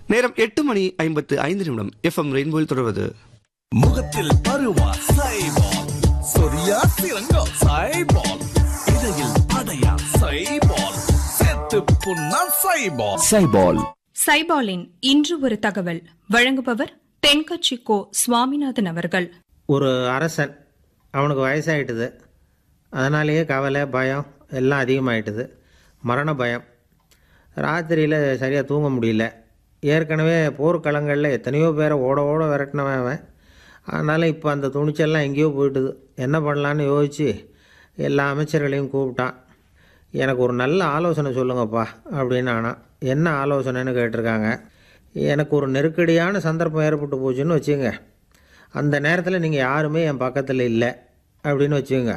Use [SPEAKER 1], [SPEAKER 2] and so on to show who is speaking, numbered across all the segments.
[SPEAKER 1] நேரம் எட்டு மணி ஐம்பத்து ஐந்து நிமிடம் எஃப்எம் ரெயின்போவில் தொடர்வது
[SPEAKER 2] முகத்தில் பருவா சைபால் சொரியா சிறங்கோ சைபால் இடையில் அடையா சைபால் செத்து புண்ணா சைபால்
[SPEAKER 3] சைபால்
[SPEAKER 4] சைபாலின் இன்று ஒரு தகவல் வழங்குபவர் தென்கட்சி கோ சுவாமிநாதன் அவர்கள்
[SPEAKER 5] ஒரு அரசன் அவனுக்கு வயசாயிட்டுது அதனாலேயே கவலை பயம் எல்லாம் அதிகமாயிட்டுது மரண பயம் ராத்திரியில் சரியாக தூங்க முடியல ஏற்கனவே போர்க்களங்களில் எத்தனையோ பேரை ஓட ஓட விரட்டினவன் அவன் அதனால் இப்போ அந்த துணிச்சல்லாம் எங்கேயோ போயிட்டுது என்ன பண்ணலான்னு யோசித்து எல்லா அமைச்சர்களையும் கூப்பிட்டான் எனக்கு ஒரு நல்ல ஆலோசனை சொல்லுங்கப்பா அப்படின்னு ஆனா என்ன ஆலோசனைன்னு கேட்டிருக்காங்க எனக்கு ஒரு நெருக்கடியான சந்தர்ப்பம் ஏற்பட்டு போச்சுன்னு வச்சுங்க அந்த நேரத்தில் நீங்கள் யாருமே என் பக்கத்தில் இல்லை அப்படின்னு வச்சுக்கோங்க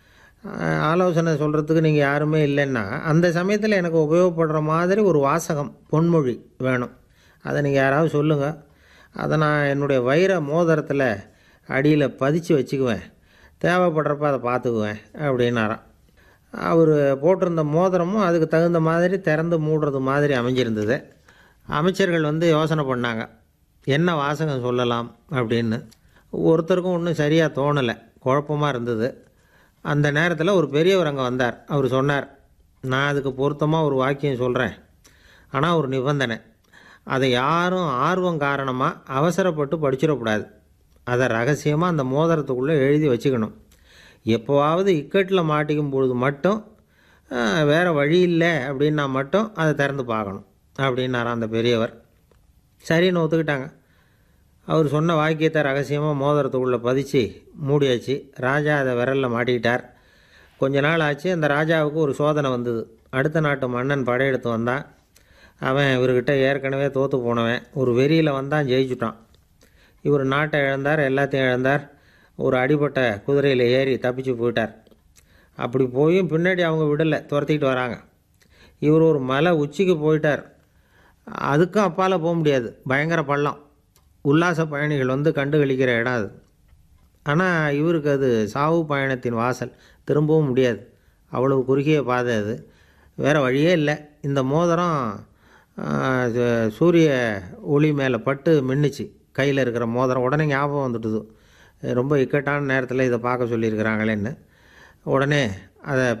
[SPEAKER 5] ஆஹ் ஆலோசனை சொல்கிறதுக்கு நீங்கள் யாருமே இல்லைன்னா அந்த சமயத்தில் எனக்கு உபயோகப்படுற மாதிரி ஒரு வாசகம் பொன்மொழி வேணும் அதை நீங்கள் யாராவது சொல்லுங்கள் அதை நான் என்னுடைய வைர மோதிரத்தில் அடியில் பதிச்சு வச்சுக்குவேன் தேவைப்படுறப்ப அதை பார்த்துக்குவேன் அப்படின்னாராம் அவர் போட்டிருந்த மோதிரமும் அதுக்கு தகுந்த மாதிரி திறந்து மூடுறது மாதிரி அமைஞ்சிருந்தது அமைச்சர்கள் வந்து யோசனை பண்ணாங்க என்ன வாசகம் சொல்லலாம் அப்படின்னு ஒருத்தருக்கும் ஒன்றும் சரியாக தோணலை குழப்பமாக இருந்தது அந்த நேரத்தில் ஒரு பெரியவர் அங்கே வந்தார் அவர் சொன்னார் நான் அதுக்கு பொருத்தமாக ஒரு வாக்கியம் சொல்கிறேன் ஆனால் ஒரு நிபந்தனை அதை யாரும் ஆர்வம் காரணமாக அவசரப்பட்டு படிச்சிடக்கூடாது அதை ரகசியமாக அந்த மோதிரத்துக்குள்ளே எழுதி வச்சுக்கணும் எப்போவாவது இக்கட்டில் மாட்டிக்கும் பொழுது மட்டும் ஆஹ், வேற வழி இல்லை அப்படின்னா மட்டும் அதை திறந்து பார்க்கணும் அப்படின்னாராம் அந்த பெரியவர் சரின்னு ஒத்துக்கிட்டாங்க அவர் சொன்ன வாக்கியத்தை ரகசியமாக மோதிரத்துக்குள்ளே பதிச்சு மூடியாச்சு ராஜா அதை விரலில் மாட்டிக்கிட்டார் கொஞ்ச நாள் ஆச்சு அந்த ராஜாவுக்கு ஒரு சோதனை வந்தது அடுத்த நாட்டு மன்னன் படையெடுத்து வந்தான் அவன் இவர்கிட்ட ஏற்கனவே தோற்று போனவன் ஒரு வெறியில் வந்தான் ஜெயிச்சுட்டான் இவர் நாட்டை இழந்தார் எல்லாத்தையும் இழந்தார் ஒரு அடிபட்ட குதிரையில் ஏறி தப்பிச்சு போயிட்டார் அப்படி போயும் பின்னாடி அவங்க விடலை துரத்திக்கிட்டு வராங்க இவர் ஒரு மலை உச்சிக்கு போயிட்டார் அதுக்கும் அப்பால் போக முடியாது பயங்கர பள்ளம் உல்லாச பயணிகள் வந்து கண்டு கழிக்கிற இடம் அது ஆனால் இவருக்கு அது சாவு பயணத்தின் வாசல் திரும்பவும் முடியாது அவ்வளவு குறுகிய பாதை அது வேறு வழியே இல்லை இந்த மோதிரம் ஆ, சு- சூரிய ஒளி மேலே பட்டு மின்னுச்சு கையில் இருக்கிற மோதிரம் உடனே ஞாபகம் வந்துட்டுது ரொம்ப இக்கட்டான நேரத்தில் இதை பார்க்க சொல்லியிருக்கிறாங்களேன்னு உடனே அதை